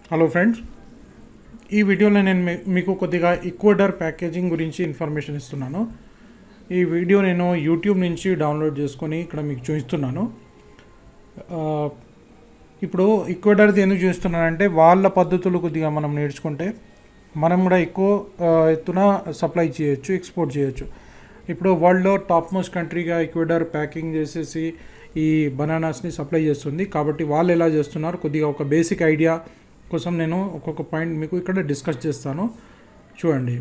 hello friends ఈ వీడియోలో నేను మీ- మీకు కొద్దిగా ఈక్వడర్ ప్యాకేజింగ్ గురించి ఇన్ఫర్మేషన్ ఇస్తున్నాను ఈ వీడియో నేను యూట్యూబ్ నుంచి డౌన్లోడ్ చేసుకొని ఇక్కడ మీకు చూపిస్తున్నాను ఆ, ఇప్పుడు ఈక్వడర్ది ఎందుకు చూస్తున్నానంటే వాళ్ళ పద్ధతులు కొద్దిగా మనం నేర్చుకుంటే మనం కూడా ఎక్కువ ఆ, ఎత్తున సప్లై చేయొచ్చు ఎక్స్పోర్ట్ చేయొచ్చు ఇప్పుడు వరల్డ్లో టాప్ మోస్ట్ కంట్రీగా ఈక్వెడర్ ప్యాకింగ్ చేసేసి ఈ బనానాస్ని సప్లై చేస్తుంది కాబట్టి వాళ్ళు ఎలా చేస్తున్నారు కొద్దిగా ఒక బేసిక్ ఐడియా కోసం నేను ఒక్కొక్క పాయింట్ మీకు ఇక్కడ డిస్కస్ చేస్తాను చూడండి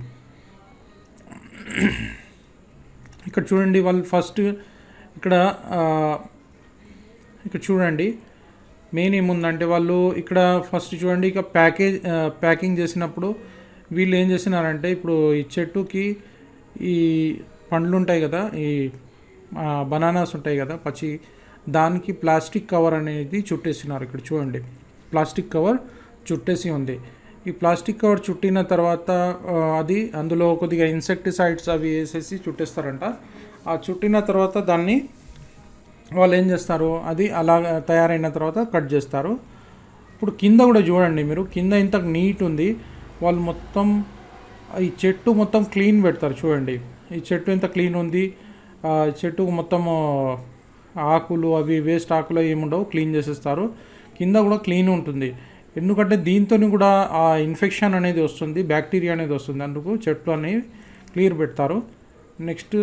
ఇక్కడ చూడండి వాళ్ళు ఫస్ట్ ఇక్కడ ఆ, ఇక్కడ చూడండి మెయిన్ ఏముందంటే వాళ్ళు ఇక్కడ ఫస్ట్ చూడండి ఇక ప్యాకేజ్ ఆ, ప్యాకింగ్ చేసినప్పుడు వీళ్ళు ఏం చేసినారంటే ఇప్పుడు ఈ చెట్టుకి ఈ పండ్లు ఉంటాయి కదా ఈ ఆ, బనానాస్ ఉంటాయి కదా పచ్చి దానికి ప్లాస్టిక్ కవర్ అనేది చుట్టేసినారు ఇక్కడ చూడండి ప్లాస్టిక్ కవర్ చుట్టేసి ఉంది ఈ ప్లాస్టిక్ కవర్ చుట్టిన తర్వాత ఆ, అది అందులో కొద్దిగా ఇన్సెక్టిసైడ్స్ అవి వేసేసి చుట్టేస్తారంట ఆ చుట్టిన తర్వాత దాన్ని వాళ్ళు ఏం చేస్తారు అది అలా తయారైన తర్వాత కట్ చేస్తారు ఇప్పుడు కింద కూడా చూడండి మీరు కింద ఇంత నీట్ ఉంది వాళ్ళు మొత్తం ఈ చెట్టు మొత్తం క్లీన్ పెడతారు చూడండి ఈ చెట్టు ఎంత క్లీన్ ఉంది ఆ చెట్టు మొత్తం ఆకులు అవి వేస్ట్ ఆకులు ఏముండవు క్లీన్ చేసేస్తారు కింద కూడా క్లీన్ ఉంటుంది ఎందుకంటే దీంతో కూడా ఆ ఇన్ఫెక్షన్ అనేది వస్తుంది బ్యాక్టీరియా అనేది వస్తుంది అందుకు చెట్లు అనేవి క్లియర్ పెడతారు నెక్స్ట్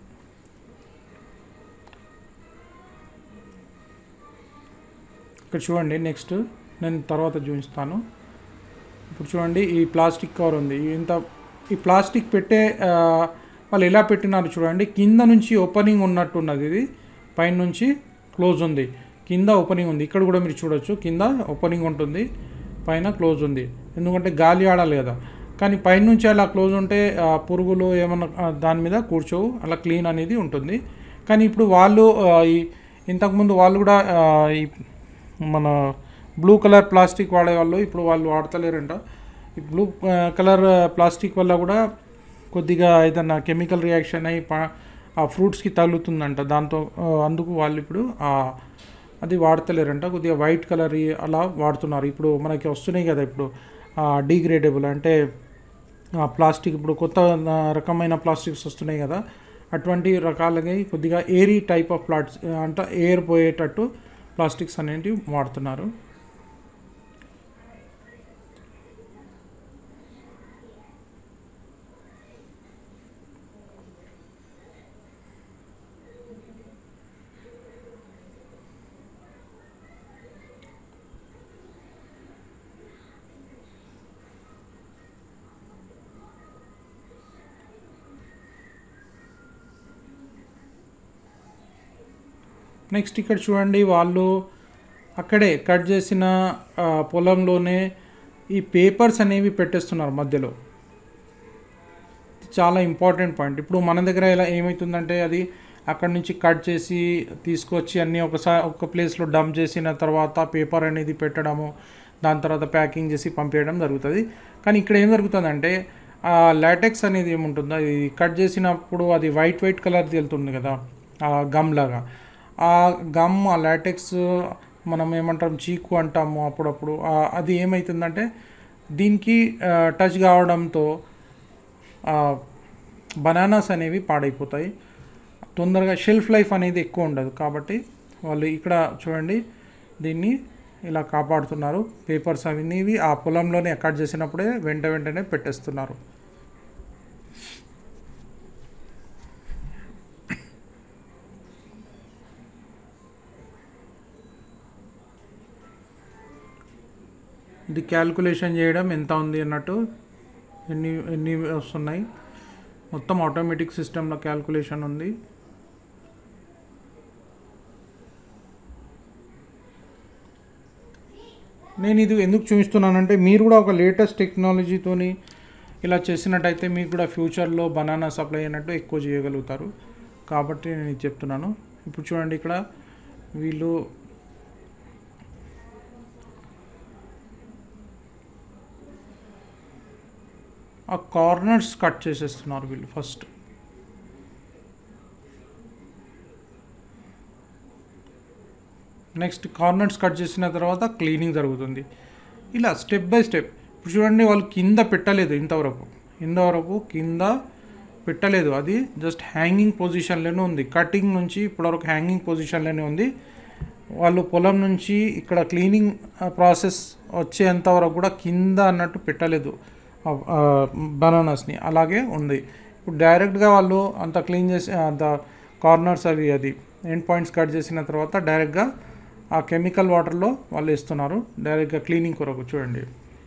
ఇక్కడ చూడండి నెక్స్ట్ నేను తర్వాత చూపిస్తాను ఇప్పుడు చూడండి ఈ ప్లాస్టిక్ కవర్ ఉంది ఇంత ఈ ప్లాస్టిక్ పెట్టే ఆ, వాళ్ళు ఎలా పెట్టినారు చూడండి కింద నుంచి ఓపెనింగ్ ఉన్నట్టున్నది ఇది పైన నుంచి క్లోజ్ ఉంది కింద ఓపెనింగ్ ఉంది ఇక్కడ కూడా మీరు చూడొచ్చు కింద ఓపెనింగ్ ఉంటుంది పైన క్లోజ్ ఉంది ఎందుకంటే గాలి ఆడాలి కదా కానీ పైనుంచి అలా క్లోజ్ ఉంటే ఆ, పురుగులు ఏమన్నా ఆ, దాని మీద కూర్చోవు అలా క్లీన్ అనేది ఉంటుంది కానీ ఇప్పుడు వాళ్ళు ఆ, ఈ ఇంతకుముందు వాళ్ళు కూడా ఆ, ఈ మన బ్లూ కలర్ ప్లాస్టిక్ వాడేవాళ్ళు ఇప్పుడు వాళ్ళు వాడతలేరంట ఈ బ్లూ ఆ, కలర్ ప్లాస్టిక్ వల్ల కూడా కొద్దిగా ఏదన్నా కెమికల్ రియాక్షన్ అయ్యి పా ఆ ఫ్రూట్స్కి తగులుతుందంట దాంతో ఆ, అందుకు వాళ్ళు ఇప్పుడు ఆ, అది వాడతలేరంట కొద్దిగా వైట్ కలర్ అలా వాడుతున్నారు ఇప్పుడు మనకి వస్తున్నాయి కదా ఇప్పుడు డీగ్రేడబుల్ అంటే ఆ ప్లాస్టిక్ ఇప్పుడు కొత్త ఆ, రకమైన ప్లాస్టిక్స్ వస్తున్నాయి కదా అటువంటి రకాలకి కొద్దిగా ఏరీ టైప్ ఆఫ్ ప్లాట్స్ అంటే ఎయిర్ పోయేటట్టు ప్లాస్టిక్స్ అనేటివి వాడుతున్నారు నెక్స్ట్ ఇక్కడ చూడండి వాళ్ళు అక్కడే కట్ చేసిన ఆ, పొలంలోనే ఈ పేపర్స్ అనేవి పెట్టేస్తున్నారు మధ్యలో చాలా ఇంపార్టెంట్ పాయింట్ ఇప్పుడు మన దగ్గర ఎలా ఏమవుతుందంటే అది అక్కడ నుంచి కట్ చేసి తీసుకొచ్చి అన్నీ ఒకసారి ఒక ప్లేస్లో డంప్ చేసిన తర్వాత పేపర్ అనేది పెట్టడము దాని తర్వాత ప్యాకింగ్ చేసి పంపేయడం జరుగుతుంది కానీ ఇక్కడ ఏం జరుగుతుందంటే ఆ లాటెక్స్ అనేది ఏముంటుందో అది కట్ చేసినప్పుడు అది వైట్ వైట్ కలర్ తేలుతుంది కదా ఆ గమ్ లాగా ఆ గమ్ ఆ లాటెక్స్ మనం ఏమంటాం చీకు అంటాము అప్పుడప్పుడు ఆ, అది ఏమవుతుందంటే దీనికి టచ్ కావడంతో బనానాస్ అనేవి పాడైపోతాయి తొందరగా షెల్ఫ్ లైఫ్ అనేది ఎక్కువ ఉండదు కాబట్టి వాళ్ళు ఇక్కడ చూడండి దీన్ని ఇలా కాపాడుతున్నారు పేపర్స్ అవన్నీ ఆ పొలంలోనే కట్ చేసినప్పుడే వెంట వెంటనే పెట్టేస్తున్నారు ఇది క్యాల్కులేషన్ చేయడం ఎంత ఉంది అన్నట్టు ఎన్ని ఎన్ని వస్తున్నాయి మొత్తం ఆటోమేటిక్ సిస్టంలో క్యాల్కులేషన్ ఉంది నేను ఇది ఎందుకు చూపిస్తున్నానంటే మీరు కూడా ఒక లేటెస్ట్ టెక్నాలజీతోని ఇలా చేసినట్టయితే మీకు కూడా ఫ్యూచర్లో బనానా సప్లై అయినట్టు ఎక్కువ చేయగలుగుతారు కాబట్టి నేను ఇది చెప్తున్నాను ఇప్పుడు చూడండి ఇక్కడ వీళ్ళు ఆ కార్నర్స్ కట్ చేసేస్తున్నారు వీళ్ళు ఫస్ట్ నెక్స్ట్ కార్నర్స్ కట్ చేసిన తర్వాత క్లీనింగ్ జరుగుతుంది ఇలా స్టెప్ బై స్టెప్ ఇప్పుడు చూడండి వాళ్ళు కింద పెట్టలేదు ఇంతవరకు ఇంతవరకు కింద పెట్టలేదు అది జస్ట్ హ్యాంగింగ్ పొజిషన్లోనే ఉంది కటింగ్ నుంచి ఇప్పటివరకు హ్యాంగింగ్ పొజిషన్లోనే ఉంది వాళ్ళు పొలం నుంచి ఇక్కడ క్లీనింగ్ ప్రాసెస్ వచ్చేంత వరకు కూడా కింద అన్నట్టు పెట్టలేదు బనానాస్ని అలాగే ఉంది ఇప్పుడు డైరెక్ట్గా వాళ్ళు అంత క్లీన్ చేసి అంత కార్నర్స్ అవి అది ఎండ్ పాయింట్స్ కట్ చేసిన తర్వాత డైరెక్ట్గా ఆ కెమికల్ వాటర్లో వాళ్ళు ఇస్తున్నారు డైరెక్ట్గా క్లీనింగ్ కొరకు చూడండి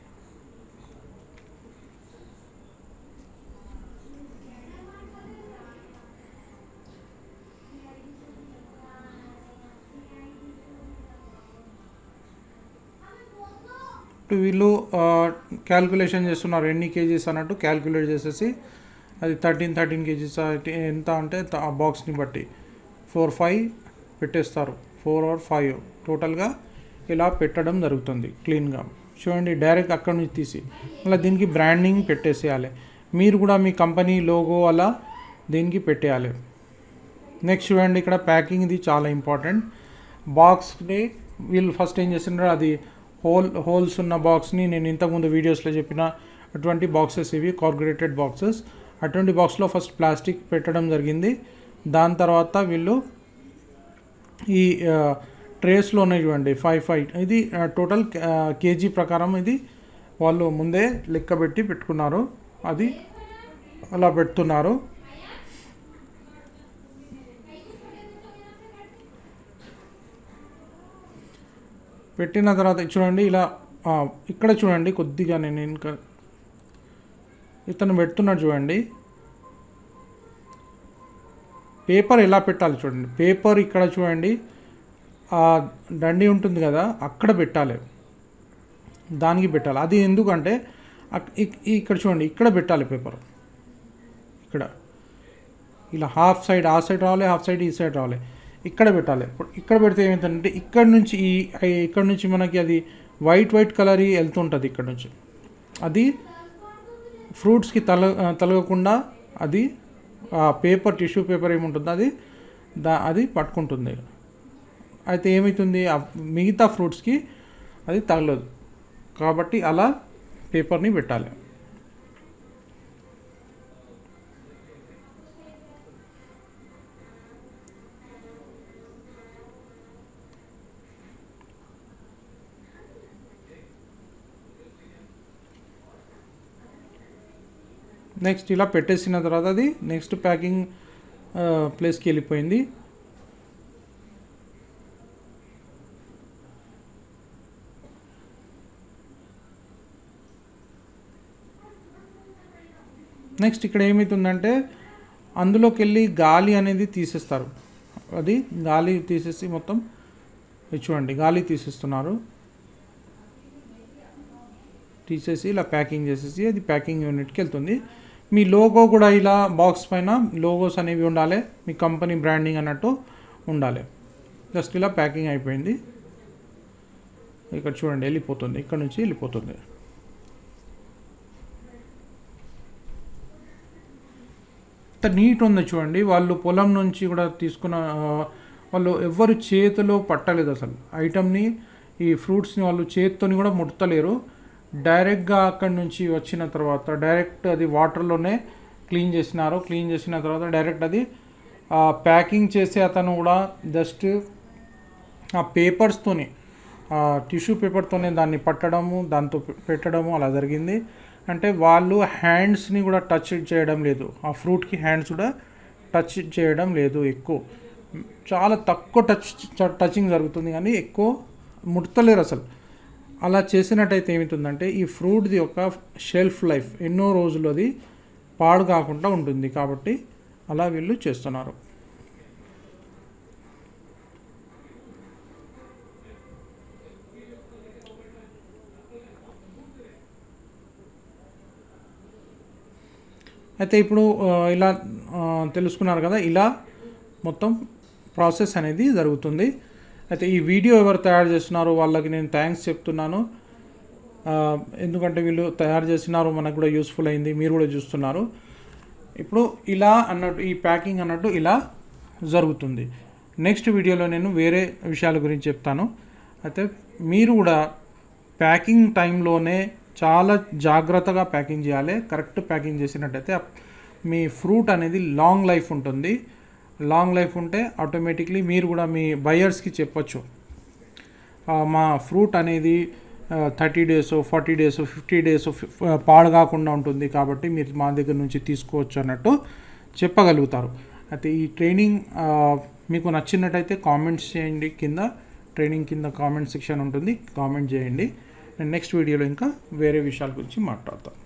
ఇప్పుడు వీళ్ళు క్యాల్కులేషన్ చేస్తున్నారు ఎన్ని కేజీస్ అన్నట్టు క్యాల్కులేట్ చేసేసి అది థర్టీన్ థర్టీన్ కేజీస్ ఎంత అంటే త- ఆ బాక్స్ని బట్టి ఫోర్ ఫైవ్ పెట్టేస్తారు ఫోర్ ఆర్ ఫైవ్ టోటల్గా ఇలా పెట్టడం జరుగుతుంది క్లీన్గా చూడండి డైరెక్ట్ అక్కడ నుంచి తీసి మళ్ళీ దీనికి బ్రాండింగ్ పెట్టేసేయాలి మీరు కూడా మీ కంపెనీ లోగో అలా దీనికి పెట్టేయాలి నెక్స్ట్ చూడండి ఇక్కడ ప్యాకింగ్ ఇది చాలా ఇంపార్టెంట్ బాక్స్ని వీళ్ళు ఫస్ట్ ఏం చేస్తున్నారు అది హోల్ హోల్స్ ఉన్న బాక్స్ని నేను ఇంతకుముందు వీడియోస్లో చెప్పిన అటువంటి బాక్సెస్ ఇవి కార్పొరేటెడ్ బాక్సెస్ అటువంటి బాక్స్లో ఫస్ట్ ప్లాస్టిక్ పెట్టడం జరిగింది దాని తర్వాత వీళ్ళు ఈ ట్రేస్లో ఉన్నాయి చూడండి ఫైవ్ ఫైవ్ ఇది టోటల్ కేజీ ప్రకారం ఇది వాళ్ళు ముందే లెక్క పెట్టి పెట్టుకున్నారు అది అలా పెడుతున్నారు పెట్టిన తర్వాత చూడండి ఇలా ఆ, ఇక్కడ చూడండి కొద్దిగా నేను ఇంకా ఇతను పెడుతున్నాడు చూడండి పేపర్ ఎలా పెట్టాలి చూడండి పేపర్ ఇక్కడ చూడండి ఆ డండి ఉంటుంది కదా అక్కడ పెట్టాలి దానికి పెట్టాలి అది ఎందుకంటే అక్- ఇక్- ఇక్కడ చూడండి ఇక్కడ పెట్టాలి పేపర్ ఇక్కడ ఇలా హాఫ్ సైడ్ ఆ సైడ్ రావాలి హాఫ్ సైడ్ ఈ సైడ్ రావాలి ఇక్కడ పెట్టాలి ఇప్పుడు ఇక్కడ పెడితే ఏమవుతుందంటే ఇక్కడ నుంచి ఈ ఈ- ఇక్కడ నుంచి మనకి అది వైట్ వైట్ కలర్ వెళ్తుంటుంది ఇక్కడ నుంచి అది ఫ్రూట్స్కి తల తలగకుండా అది ఆ పేపర్ టిష్యూ పేపర్ ఏముంటుందో అది దా అది పట్టుకుంటుంది అయితే ఏమవుతుంది ఆ మిగతా ఫ్రూట్స్కి అది తగలదు కాబట్టి అలా పేపర్ని పెట్టాలి నెక్స్ట్ ఇలా పెట్టేసిన తర్వాత అది నెక్స్ట్ ప్యాకింగ్ ప్లేస్కి వెళ్ళిపోయింది నెక్స్ట్ ఇక్కడ ఏమవుతుందంటే అందులోకి వెళ్ళి గాలి అనేది తీసేస్తారు అది గాలి తీసేసి మొత్తం ఇది చూడండి గాలి తీసేస్తున్నారు తీసేసి ఇలా ప్యాకింగ్ చేసేసి అది ప్యాకింగ్ యూనిట్కి వెళ్తుంది మీ లోగో కూడా ఇలా బాక్స్ పైన లోగోస్ అనేవి ఉండాలి మీ కంపెనీ బ్రాండింగ్ అన్నట్టు ఉండాలి జస్ట్ ఇలా ప్యాకింగ్ అయిపోయింది ఇక్కడ చూడండి వెళ్ళిపోతుంది ఇక్కడ నుంచి వెళ్ళిపోతుంది ఎంత నీట్ ఉంది చూడండి వాళ్ళు పొలం నుంచి కూడా తీసుకున్న ఆ, వాళ్ళు ఎవ్వరు చేతిలో పట్టలేదు అసలు ఐటమ్ని ఈ ఫ్రూట్స్ని వాళ్ళు చేతితోని కూడా ముడతలేరు డైరెక్ట్గా అక్కడి నుంచి వచ్చిన తర్వాత డైరెక్ట్ అది వాటర్లోనే క్లీన్ చేసినారు క్లీన్ చేసిన తర్వాత డైరెక్ట్ అది ప్యాకింగ్ చేసే అతను కూడా జస్ట్ ఆ పేపర్స్తోని టిష్యూ పేపర్తోనే దాన్ని పట్టడము దాంతో పె- పెట్టడము అలా జరిగింది అంటే వాళ్ళు హ్యాండ్స్ని కూడా టచ్ చేయడం లేదు ఆ ఫ్రూట్కి హ్యాండ్స్ కూడా టచ్ చేయడం లేదు ఎక్కువ చాలా తక్కువ టచ్ టచింగ్ జరుగుతుంది కానీ ఎక్కువ ముడతలేరు అసలు అలా చేసినట్టయితే ఏమవుతుందంటే ఈ ఫ్రూట్ది యొక్క షెల్ఫ్ లైఫ్ ఎన్నో రోజులు అది పాడు కాకుండా ఉంటుంది కాబట్టి అలా వీళ్ళు చేస్తున్నారు అయితే ఇప్పుడు ఆ, ఇలా ఆ, తెలుసుకున్నారు కదా ఇలా మొత్తం ప్రాసెస్ అనేది జరుగుతుంది అయితే ఈ వీడియో ఎవరు తయారు చేస్తున్నారో వాళ్ళకి నేను థ్యాంక్స్ చెప్తున్నాను ఆ, ఎందుకంటే వీళ్ళు తయారు చేసినారు మనకు కూడా యూస్ఫుల్ అయింది మీరు కూడా చూస్తున్నారు ఇప్పుడు ఇలా అన్నట్టు ఈ ప్యాకింగ్ అన్నట్టు ఇలా జరుగుతుంది నెక్స్ట్ వీడియోలో నేను వేరే విషయాల గురించి చెప్తాను అయితే మీరు కూడా ప్యాకింగ్ టైంలోనే చాలా జాగ్రత్తగా ప్యాకింగ్ చేయాలి కరెక్ట్ ప్యాకింగ్ చేసినట్టయితే అప్- మీ ఫ్రూట్ అనేది లాంగ్ లైఫ్ ఉంటుంది లాంగ్ లైఫ్ ఉంటే ఆటోమేటిక్లీ మీరు కూడా మీ బయర్స్కి చెప్పొచ్చు ఆ, మా ఫ్రూట్ అనేది thirty days forty days fifty days పాడు కాకుండా ఉంటుంది కాబట్టి మీరు మా దగ్గర నుంచి తీసుకోవచ్చు అన్నట్టు చెప్పగలుగుతారు అయితే ఈ ట్రైనింగ్ ఆ, మీకు నచ్చినట్టయితే కామెంట్స్ చేయండి కింద ట్రైనింగ్ కింద కామెంట్ సెక్షన్ ఉంటుంది కామెంట్ చేయండి నేను నెక్స్ట్ వీడియోలో ఇంకా వేరే విషయాల గురించి మాట్లాడతాను